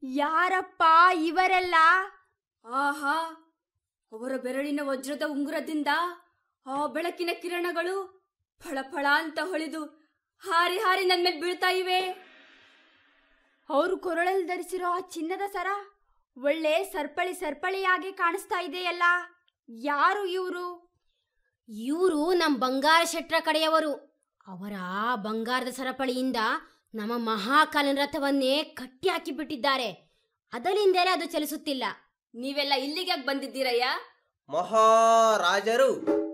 ಯಾರಪ್ಪ ಇವರೆಲ್ಲ ಆಹಾ ಅವರ ಬೆರಳಿನ ವಜ್ರದ ಉಂಗುರದಿಂದ ಆ ಬೆಳಕಿನ ಕಿರಣಗಳು ಫಳಫಳ ಅಂತ ಹೊಳೆದು ಹಾರಿ ಹಾರಿ ನನ್ನ ಮೇಲೆ ಬೀಳ್ತಾ ಇವೆ ಅವರು ಕೊರಳಲ್ಲಿ ಧರಿಸಿರೋ ಆ ಚಿನ್ನದ ಸರ ಒಳ್ಳೆ ಸರ್ಪಳಿ ಸರ್ಪಳಿಯಾಗಿ ಕಾಣಿಸ್ತಾ ಇದೆಯಲ್ಲ ಯಾರು ಇವರು ಇವರು ನಮ್ಮ ಬಂಗಾರ ಶೆಟ್ರ ಕಡೆಯವರು ಅವರ ಆ ಬಂಗಾರದ ಸರಪಳಿಯಿಂದ ನಮ್ಮ ಮಹಾಕಾಲನ ರಥವನ್ನೇ ಕಟ್ಟಿ ಹಾಕಿಬಿಟ್ಟಿದ್ದಾರೆ ಅದರಿಂದಲೇ ಅದು ಚಲಿಸುತ್ತಿಲ್ಲ ನೀವೆಲ್ಲ ಇಲ್ಲಿಗೆ ಬಂದಿದ್ದೀರಯ್ಯ ಮಹಾರಾಜರು